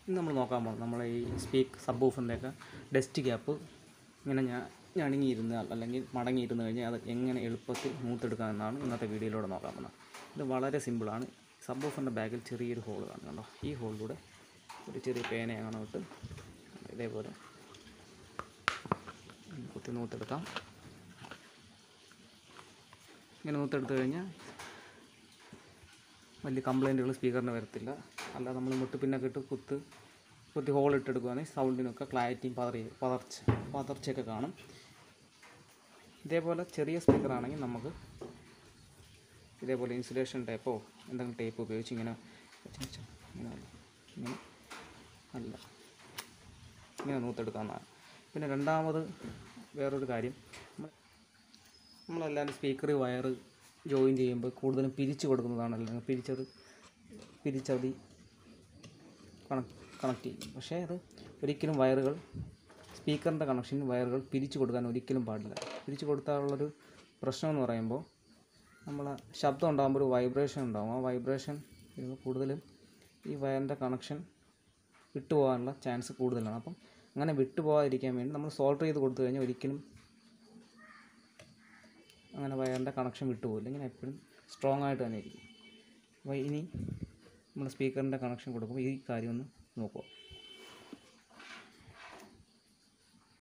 ഇന്ന് നമ്മൾ നോക്കാൻ പോകുന്നത് നമ്മളെ ഈ സ്പീക്ക് സബ് ഓഫറിൻ്റെയൊക്കെ ഡസ്റ്റ് ക്യാപ്പ് ഇങ്ങനെ ഞാൻ ഞണങ്ങിയിരുന്നാൽ അല്ലെങ്കിൽ മടങ്ങിയിരുന്ന് കഴിഞ്ഞാൽ അത് എങ്ങനെ എളുപ്പത്തിൽ മൂത്തെടുക്കാമെന്നാണ് ഇന്നത്തെ വീഡിയോയിലൂടെ നോക്കാൻ പോകുന്നത് ഇത് വളരെ സിമ്പിളാണ് സബ് ഓഫറിൻ്റെ ബാഗിൽ ചെറിയൊരു ഹോൾ കാണും കണ്ടോ ഈ ഹോളിലൂടെ ഒരു ചെറിയ പേന അങ്ങനെ ഇട്ട് ഇതേപോലെ കുത്തി നൂത്തെടുക്കാം ഇങ്ങനെ നൂത്തെടുത്ത് കഴിഞ്ഞാൽ വലിയ കംപ്ലൈൻറ്റുകൾ സ്പീക്കറിന് വരത്തില്ല അല്ലാതെ നമ്മൾ മുട്ട് പിന്നൊക്കെ ഇട്ട് കുത്ത് കുത്തി ഹോൾ ഇട്ടെടുക്കുകയാണെങ്കിൽ സൗണ്ടിനൊക്കെ ക്ലാരിറ്റിയും പതറി പതർച്ച പതർച്ചയൊക്കെ കാണും ഇതേപോലെ ചെറിയ സ്പീക്കറാണെങ്കിൽ നമുക്ക് ഇതേപോലെ ഇൻസുലേഷൻ ടേപ്പോ എന്തെങ്കിലും ടേപ്പ് ഉപയോഗിച്ച് ഇങ്ങനെ വെച്ച് വെച്ച് ഇങ്ങനെ അല്ല. ഇങ്ങനെ അല്ല ഇങ്ങനെ നൂത്തെടുക്കാവുന്നതാണ് പിന്നെ രണ്ടാമത് വേറൊരു കാര്യം നമ്മൾ നമ്മളെല്ലാവരും സ്പീക്കർ വയർ ജോയിൻ ചെയ്യുമ്പോൾ കൂടുതലും പിരിച്ചു കൊടുക്കുന്നതാണല്ലോ പിരിച്ചത് പിരിച്ചതി കണക്ട് കണക്ട് ചെയ്യും പക്ഷേ അത് ഒരിക്കലും വയറുകൾ സ്പീക്കറിൻ്റെ കണക്ഷൻ വയറുകൾ പിരിച്ചു കൊടുക്കാൻ ഒരിക്കലും പാടില്ല പിരിച്ചു കൊടുത്താലുള്ളൊരു പ്രശ്നം എന്ന് പറയുമ്പോൾ നമ്മൾ ശബ്ദം ഉണ്ടാകുമ്പോൾ ഒരു വൈബ്രേഷൻ ഉണ്ടാകും ആ വൈബ്രേഷൻ വരുമ്പോൾ കൂടുതലും ഈ വയറിൻ്റെ കണക്ഷൻ വിട്ടുപോകാനുള്ള ചാൻസ് കൂടുതലാണ് അപ്പം അങ്ങനെ വിട്ടുപോകാതിരിക്കാൻ വേണ്ടി നമ്മൾ സോൾഡർ ചെയ്ത് കൊടുത്തു കഴിഞ്ഞാൽ ഒരിക്കലും അങ്ങനെ വയറിൻ്റെ കണക്ഷൻ വിട്ടുപോകില്ല ഇങ്ങനെ എപ്പോഴും സ്ട്രോങ് ആയിട്ട് തന്നെ ഇരിക്കും അപ്പോൾ ഇനി നമ്മൾ സ്പീക്കറിൻ്റെ കണക്ഷൻ കൊടുക്കുമ്പോൾ ഈ കാര്യം ഒന്ന് നോക്കുക